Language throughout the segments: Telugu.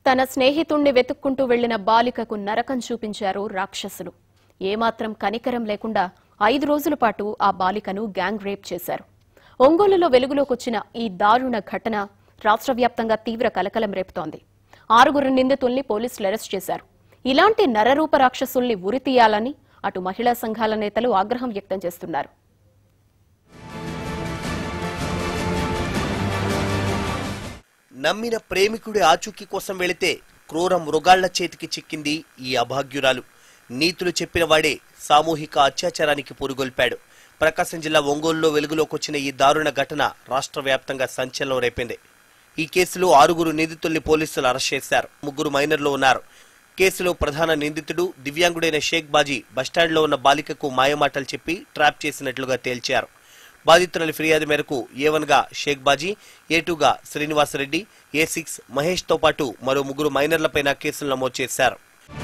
తన స్నేహితుణ్ణి వెతుక్కుంటూ వెళ్లిన బాలికకు నరకం చూపించారు రాక్షసులు ఏమాత్రం కనికరం లేకుండా ఐదు రోజుల పాటు ఆ బాలికను గ్యాంగ్ రేప్ చేశారు ఒంగోలులో వెలుగులోకొచ్చిన ఈ దారుణ ఘటన రాష్ట్ర వ్యాప్తంగా తీవ్ర కలకలం రేపుతోంది ఆరుగురు నిందితుల్ని పోలీసులు అరెస్ట్ చేశారు ఇలాంటి నరరూప రాక్షసుల్ని ఉరితీయాలని అటు మహిళా సంఘాల నేతలు ఆగ్రహం వ్యక్తం చేస్తున్నారు నమ్మిన ప్రేమికుడి ఆచూకీ కోసం వెళితే క్రూర మృగాళ్ల చేతికి చిక్కింది ఈ అభాగ్యురాలు నీతులు చెప్పిన వాడే సామూహిక అత్యాచారానికి పురుగొల్పాడు ప్రకాశం జిల్లా ఒంగోలులో వెలుగులోకొచ్చిన ఈ దారుణ ఘటన రాష్ట్ర వ్యాప్తంగా సంచలనం రేపింది ఈ కేసులో ఆరుగురు నిందితుల్ని పోలీసులు అరెస్ట్ చేశారు ముగ్గురు మైనర్లు ఉన్నారు కేసులో ప్రధాన నిందితుడు దివ్యాంగుడైన షేక్ బాజీ బస్టాండ్లో ఉన్న బాలికకు మాయమాటలు చెప్పి ట్రాప్ చేసినట్లుగా తేల్చారు బాధితుల ఫిర్యాదు మేరకు ఏ గా షేక్ బాజీ ఏ టూగా శ్రీనివాసరెడ్డి ఏ సిక్స్ మహేష్ తో పాటు మరో ముగ్గురు మైనర్లపైన కేసులు నమోదు చేశారు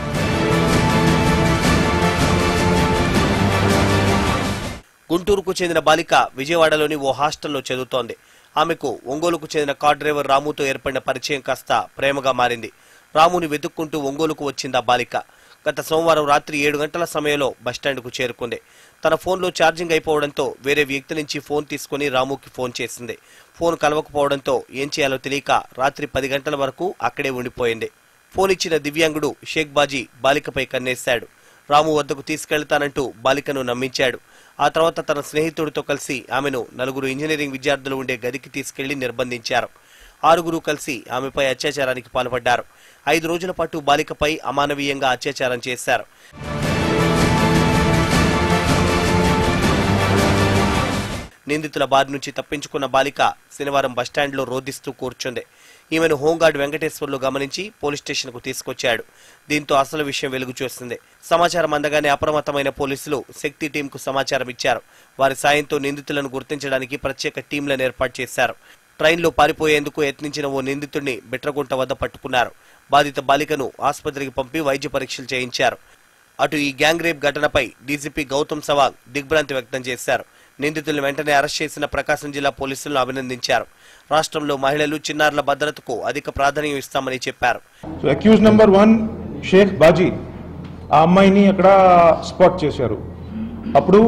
గుంటూరుకు చెందిన బాలిక విజయవాడలోని ఓ హాస్టల్లో చదువుతోంది ఆమెకు ఒంగోలుకు చెందిన కార్ డ్రైవర్ రాముతో ఏర్పడిన పరిచయం కాస్త ప్రేమగా మారింది రాముని వెతుక్కుంటూ ఒంగోలుకు వచ్చింది ఆ బాలిక గత సోమవారం రాత్రి ఏడు గంటల సమయంలో బస్టాండ్కు చేరుకుంది తన ఫోన్లో ఛార్జింగ్ అయిపోవడంతో వేరే వ్యక్తి నుంచి ఫోన్ తీసుకుని రాముకి ఫోన్ చేసింది ఫోన్ కలవకపోవడంతో ఏం చేయాలో తెలియక రాత్రి పది గంటల వరకు అక్కడే ఉండిపోయింది ఫోన్ ఇచ్చిన దివ్యాంగుడు షేక్ బాజీ బాలికపై కన్నేశాడు రాము వద్దకు తీసుకెళ్తానంటూ బాలికను నమ్మించాడు ఆ తర్వాత తన స్నేహితుడితో కలిసి ఆమెను నలుగురు ఇంజనీరింగ్ విద్యార్థులు ఉండే గదికి తీసుకెళ్లి నిర్బంధించారు ఆరుగురు కలిసి ఆమెపై అత్యాచారానికి పాల్పడ్డారు ఐదు రోజుల పాటు బాలికపై అమానవీయంగా అత్యాచారం చేశారు నిందితుల బారి నుంచి తప్పించుకున్న బాలిక శనివారం బస్టాండ్లో రోధిస్తూ కూర్చుంది ఈమెను హోంగార్డ్ వెంకటేశ్వర్లు గమనించి పోలీస్ స్టేషన్కు తీసుకొచ్చాడు దీంతో అసలు విషయం వెలుగు చూసింది సమాచారం అందగానే అప్రమత్తమైన పోలీసులు శక్తి టీంకు సమాచారం ఇచ్చారు వారి సాయంతో నిందితులను గుర్తించడానికి ప్రత్యేక టీంలను ఏర్పాటు చేశారు ట్రైన్లో పారిపోయేందుకు యత్నించిన ఓ నిందితుడిని బిట్రగుంట వద్ద పట్టుకున్నారు బాధిత బాలికను ఆసుపత్రికి పంపి వైద్య పరీక్షలు చేయించారు అటు ఈ గ్యాంగ్ రేప్ ఘటనపై డీజీపీ గౌతమ్ సవాంగ్ దిగ్భ్రాంతి వ్యక్తం చేశారు నిందితులను వెంటనే అరెస్ట్ చేసిన ప్రకాశం జిల్లా పోలీసులను అభినందించారు రాష్ట్రంలో మహిళలు చిన్నారుల భద్రతకు అధిక ప్రాధాన్యం ఇస్తామని చెప్పారు so accused number one Shaik Baji ఆ అమ్మాయిని అక్కడ స్పాట్ చేశారు అప్పుడు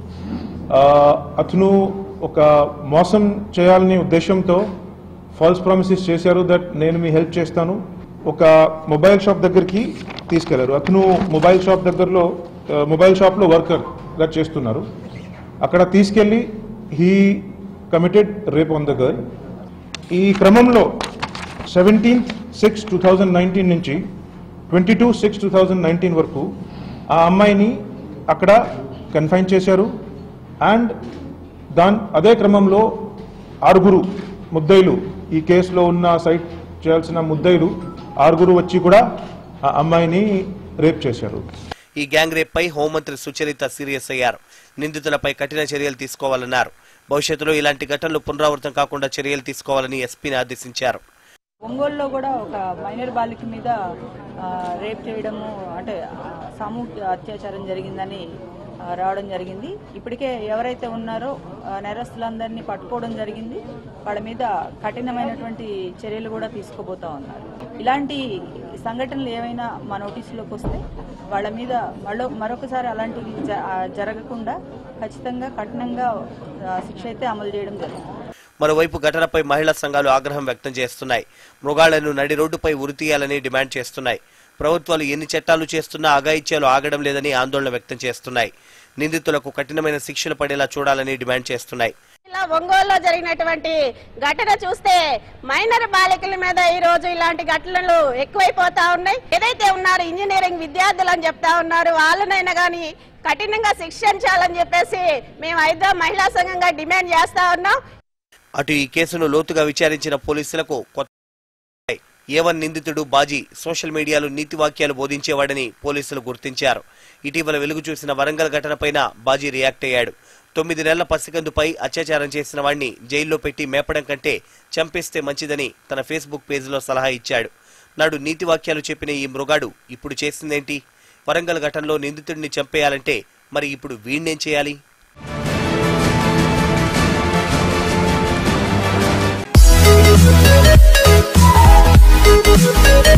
ఆ, అతను ఒక మోసం చేయాలనే ఉద్దేశంతో ఫాల్స్ ప్రామిసెస్ చేశారు దట్ నేను మీ హెల్ప్ చేస్తాను ఒక మొబైల్ షాప్ దగ్గరికి తీసుకెళ్లారు అతను మొబైల్ షాప్ దగ్గరలో ఆ, మొబైల్ షాప్లో వర్కర్గా చేస్తున్నారు అక్కడ తీసుకెళ్ళి he committed rape on the girl ఈ క్రమంలో seventeenth six two thousand nineteen నుంచి twenty two six two thousand nineteen వరకు ఆ అమ్మాయిని అక్కడ కన్ఫైన్ చేశారు అండ్ దాని అదే క్రమంలో ఆరుగురు ముద్దైలు ఈ కేసులో ఉన్న సైట్ చేయాల్సిన ముద్దైలు ఆరుగురు వచ్చి కూడా ఆ అమ్మాయిని రేప్ చేశారు ఈ గ్యాంగ్ రేప్ పై హోంమంత్రి సుచరిత సీరియస్ అయ్యారు నిందితులపై కఠిన చర్యలు తీసుకోవాలన్నారు భవిష్యత్తులో ఇలాంటి ఘటనలు పునరావృతం కాకుండా చర్యలు తీసుకోవాలని ఎస్పీని ఆదేశించారు ఒంగోలులో కూడా ఒక మైనర్ బాలిక మీద ఆ, రేప్ చేయడము అంటే ఆ, సామూహిక అత్యాచారం జరిగిందని ఆ, రావడం జరిగింది ఇప్పటికే ఎవరైతే ఉన్నారో ఆ, నేరస్తులందరినీ పట్టుకోవడం జరిగింది వాళ్ళ మీద కఠినమైనటువంటి చర్యలు కూడా తీసుకోబోతా ఉన్నారు ఇలాంటి సంఘటనలు ఏమైనా మా నోటీసులోకి వస్తే వాళ్ళ మీద మరో మరొకసారి అలాంటివి జ- ఆ, జరగకుండా ఖచ్చితంగా కఠినంగా ఆ, శిక్ష అయితే అమలు చేయడం జరుగుతుంది మరోవైపు ఘటనపై మహిళా సంఘాలు ఆగ్రహం వ్యక్తం చేస్తున్నాయి మృగాళ్లను నడి రోడ్డుపై ఉరితీయాలని డిమాండ్ చేస్తున్నాయి ప్రభుత్వాలు ఎన్ని చట్టాలు చేస్తున్నా అఘాయిత్యాలు ఆగడం లేదని ఆందోళన వ్యక్తం చేస్తున్నాయి నిందితులకు కఠినమైన శిక్షలు పడేలా చూడాలని డిమాండ్ చేస్తున్నాయి ఇలా ఒంగోలులో జరిగినటువంటి ఘటన చూస్తే మైనర్ బాలికల మీద ఈ రోజు ఇలాంటి ఘటనలు ఎక్కువైపోతా ఉన్నాయి ఏదైతే ఉన్నారు ఇంజనీరింగ్ విద్యార్థులు అని చెప్తా ఉన్నారు వాళ్ళనైనా కానీ కఠినంగా శిక్షించాలని చెప్పేసి మేము హైదరాబాద్ మహిళా సంఘంగా డిమాండ్ చేస్తా ఉన్నాం అటు ఈ కేసును లోతుగా విచారించిన పోలీసులకు కొత్త ఏవన్ నిందితుడు బాజీ సోషల్ మీడియాలో నీతి వాక్యాలు బోధించేవాడని పోలీసులు గుర్తించారు ఇటీవల వెలుగు చూసిన వరంగల్ ఘటనపైన బాజీ రియాక్ట్ అయ్యాడు తొమ్మిది నెలల పసికందుపై అత్యాచారం చేసిన వాణ్ణి జైల్లో పెట్టి మేపడం కంటే చంపేస్తే మంచిదని తన ఫేస్బుక్ పేజీలో సలహా ఇచ్చాడు నాడు నీతి వాక్యాలు చెప్పిన ఈ మృగాడు ఇప్పుడు చేసిందేంటి వరంగల్ ఘటనలో నిందితుడిని చంపేయాలంటే మరి ఇప్పుడు వీణ్ణేం చేయాలి Thank you.